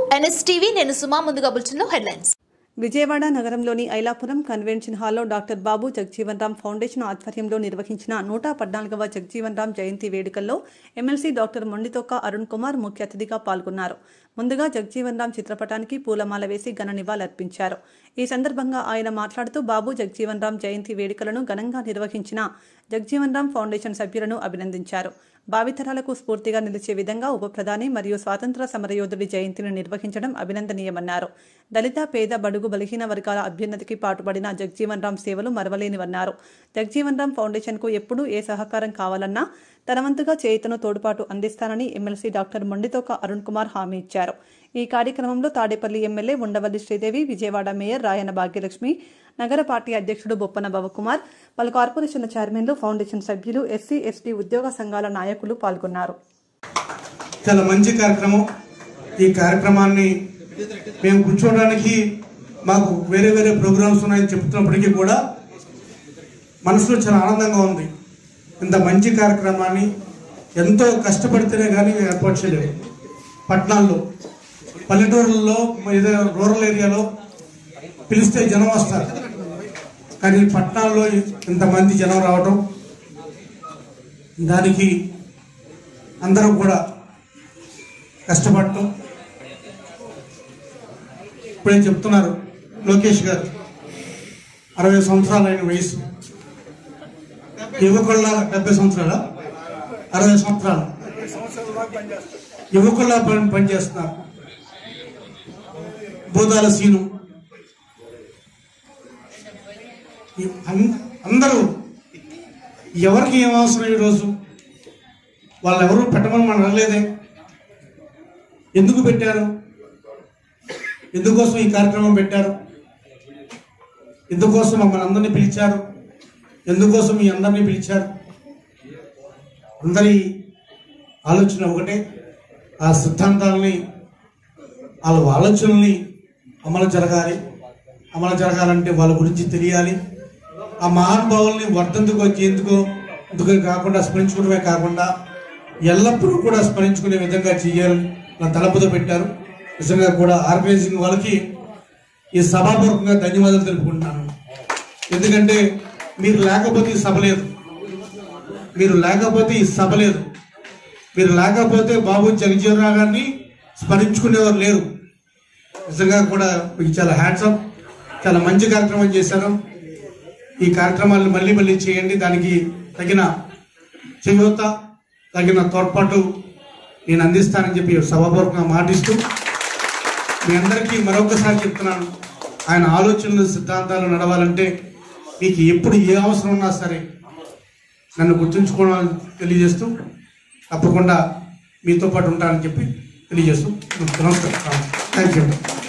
NSTV నేను సుమా ముందుగా బులెటిన్లో హెడ్లైన్స్ విజయవాడ నగరంలోని ఐలాపురం కన్వెన్షన్ హాల్లో డాక్టర్ బాబు జగజీవన్ రామ్ ఫౌండేషన్ ఆధ్వర్యంలో నిర్వహించిన నూట పద్నాలుగవ జగజీవన్ రామ్ జయంతి వేడుకల్లో ఎమ్మెల్సీ డాక్టర్ మొండితొక్క అరుణ్ కుమార్ ముఖ్య అతిథిగా పాల్గొన్నారు ముందుగా జగజీవన్ రామ్ చిత్రపటానికి పూలమాల వేసి ఘన నివాళులర్పించారు ఈ సందర్భంగా ఆయన మాట్లాడుతూ బాబు జగజీవన్ రామ్ జయంతి వేడుకలను ఘనంగా నిర్వహించిన జగజీవన్ రామ్ ఫౌండేషన్ సభ్యులను అభినందించారు భావితరాలకు స్ఫూర్తిగా నిలిచే విధంగా ఉప ప్రధాని మరియు స్వాతంత్ర సమరయోధుడి జయంతిని నిర్వహించడం అభినందనీయమన్నారు దళిత పేద బడుగు బలహీన వర్గాల అభ్యున్నతికి పాటుపడిన జగజీవన్ రామ్ సేవలు మరవలేనివన్నారు జగజీవన్ రామ్ ఫౌండేషన్కు ఎప్పుడూ ఏ సహకారం కావాలన్నా తన వంతుగా చేయుతను తోడ్పాటు అందిస్తానని ఎమ్మెల్సీ డాక్టర్ మొండితోక అరుణ్ కుమార్ హామీ ఇచ్చారు ఈ కార్యక్రమంలో తాడేపల్లి ఎమ్మెల్యే ఉండవల్లి శ్రీదేవి విజయవాడ మేయర్ రాయన భాగ్యలక్ష్మి నగర పార్టీ అధ్యక్షుడు బొప్పన భవకుమార్ పలు కార్పొరేషన్ల చైర్మన్లు ఫౌండేషన్ సభ్యులు ఎస్సీ ఎస్టీ ఉద్యోగ సంఘాల నాయకులు పాల్గొన్నారు చాలా మంచి కార్యక్రమం ఈ కార్యక్రమాన్ని మేము కూర్చోవడానికి మాకు వేరే వేరే ప్రోగ్రామ్స్ ఉన్నాయని చెప్తున్నప్పటికీ కూడా మనసులో చాలా ఆనందంగా ఉంది ఇంత మంచి కార్యక్రమాన్ని ఎంతో కష్టపడితేనే కానీ ఏర్పాటు చేయలేము పట్టణాల్లో పల్లెటూరులలో ఏదైనా రూరల్ ఏరియాలో పిలిస్తే జనం వస్తారు కానీ పట్టణాల్లో ఇంతమంది జనం రావటం దానికి అందరూ కూడా కష్టపడటం ఇప్పుడే చెప్తున్నారు లోకేష్ గారు అరవై సంవత్సరాలైన వయసు యువకుల డెబ్బై సంవత్సరాల అరవై సంవత్సరాలు యువకుల్లా పని పనిచేస్తున్నారు భూతాల సీను ఈ అన్- అందరూ ఎవరికి ఏం అవసరం ఈరోజు వాళ్ళు ఎవరు పెట్టమని మనం అనలేదే ఎందుకు పెట్టారు ఎందుకోసం ఈ కార్యక్రమం పెట్టారు ఎందుకోసం మమ్మల్ని అందరినీ పిలిచారు ఎందుకోసం మీ అందరినీ పిలిచారు అందరి ఆలోచన ఒకటే ఆ సిద్ధాంతాలని వాళ్ళ ఆలోచనల్ని అమలు జరగాలి అమలు జరగాలంటే వాళ్ళ గురించి తెలియాలి ఆ మహానుభావుల్ని వర్ధంతుకు వచ్చేందుకు ఎందుకు కాకుండా స్మరించుకోవడమే కాకుండా ఎల్లప్పుడూ కూడా స్మరించుకునే విధంగా చేయాలి నా తలపుతో పెట్టారు నిజంగా కూడా ఆర్గనైజింగ్ వాళ్ళకి ఈ సభాపూర్వకంగా ధన్యవాదాలు తెలుపుకుంటున్నాను ఎందుకంటే మీరు లేకపోతే ఈ సభ లేదు మీరు లేకపోతే ఈ సభ లేదు మీరు లేకపోతే బాబు జగజీవనరావు గారిని స్మరించుకునేవారు లేరు నిజంగా కూడా మీకు చాలా హ్యాండ్సప్ చాలా మంచి కార్యక్రమం చేశారు ఈ కార్యక్రమాలను మళ్ళీ మళ్ళీ చేయండి దానికి తగిన చేయూత తగిన తోడ్పాటు నేను అందిస్తానని చెప్పి సభాపూర్వకంగా మాటిస్తూ మీ అందరికీ మరొకసారి చెప్తున్నాను ఆయన ఆలోచనలు సిద్ధాంతాలు నడవాలంటే మీకు ఎప్పుడు ఏ అవసరం ఉన్నా సరే నన్ను గుర్తుంచుకోవడం తెలియజేస్తూ తప్పకుండా మీతో పాటు ఉంటానని చెప్పి తెలియజేస్తూ నమస్కారం థ్యాంక్ యూ